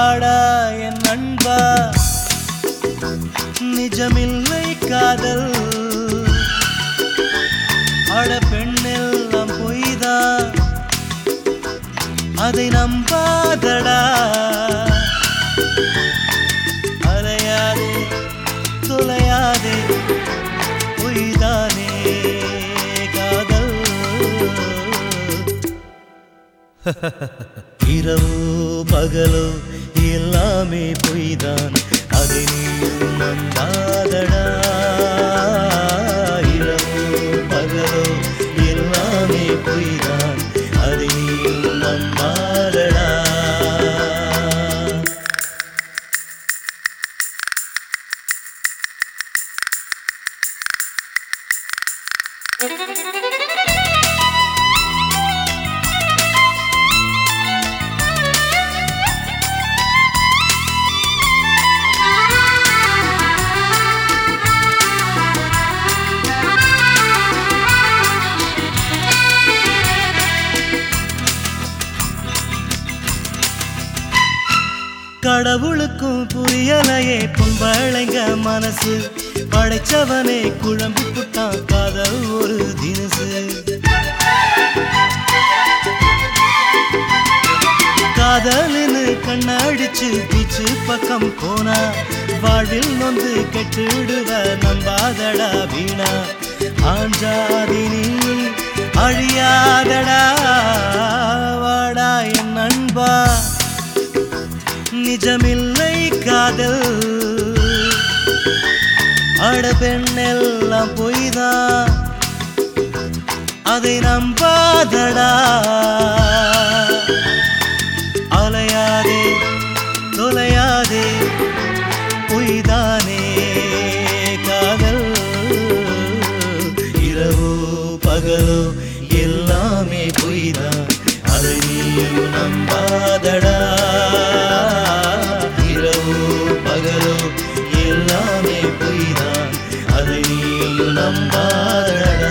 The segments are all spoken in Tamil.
வாடா என் நண்பா நிஜமில்லை காதல் அட பெண்ணெல்லாம் பொய்தான் அதை நம்பாதடா அலையாதே தொலையாதே பொய்தானே காதல் இரவோ பகலோ எல்லாமே பொய்தான் அதை நீயும் நம்பாதடா இரவோ பகலோ எல்லாமே பொய்தான் அதை நீயும் நம்பாதடா கடவுளுக்கும் புரியலையே பொம்பளைங்க மனசு படைச்சவனே குழம்பி புட்டான் காதல் ஒரு தினசு காதலின்னு கண்ணடிச்சு பீச்சு பக்கம் போனா வாழ்வில் நொந்து கெட்டுடுவ நம்பாதடா வீணா ஆஞ்சாதினி அழியாதடா வாடா என் நண்பா நிஜமில்லை காதல் அட பெண்ணெல்லாம் பொய்தான் அதை நம்பாதடா அலையாதே தொலையாதே பொய்தானே காதல் இரவோ பகலோ எல்லாமே பொய்தான் அதை நீயும் நம்பாதடா இரவோ பகலோ எல்லாமே பொய்தான் அதை நீயும் நம்பாதடா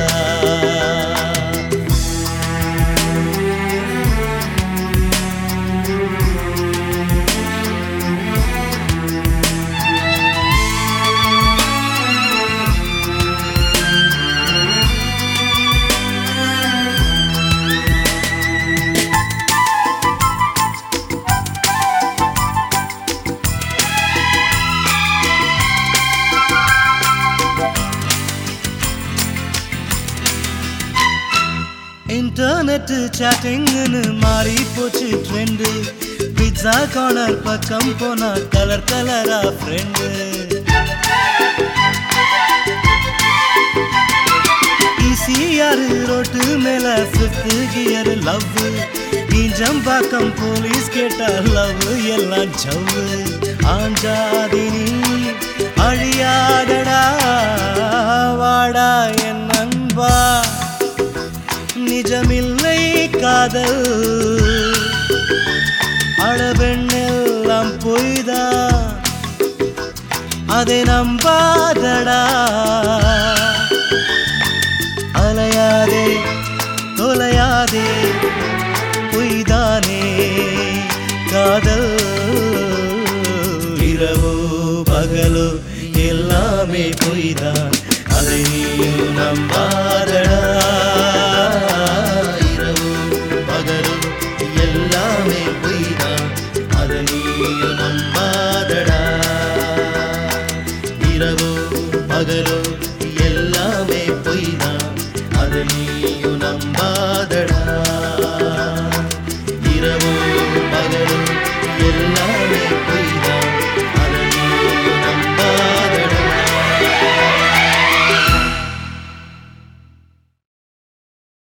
இன்டர்நெட் சாட்டிங்னு மாறி போச்சு ட்ரெண்டு பிட்சா கார்னர் பக்கம் போனா கலர் கலரா ஃப்ரெண்டு ஈசிஆர் ரோட்டு மேல fifth gear love Injambakkam police கேட்டா லவ் எல்லாம் ஜவ்வு ஆஞ்சாதினி அழியாதடா வாடா என் நண்பா நிஜமில்லை காதல் அழவெண்ணெல்லாம் பொய்தா அதை நம்பாதடா அலையாதே தொலையாதே பொய்தானே காதல் இரவோ பகலோ எல்லாமே பொய்தான் அதை நீயும் நம்பாதடா இரவோ பகலோ எல்லாமே பொய்தான் அதை நீயும் நம்பாதடா இரவோ பகலோ எல்லாமே பொய்தான் அதை நீ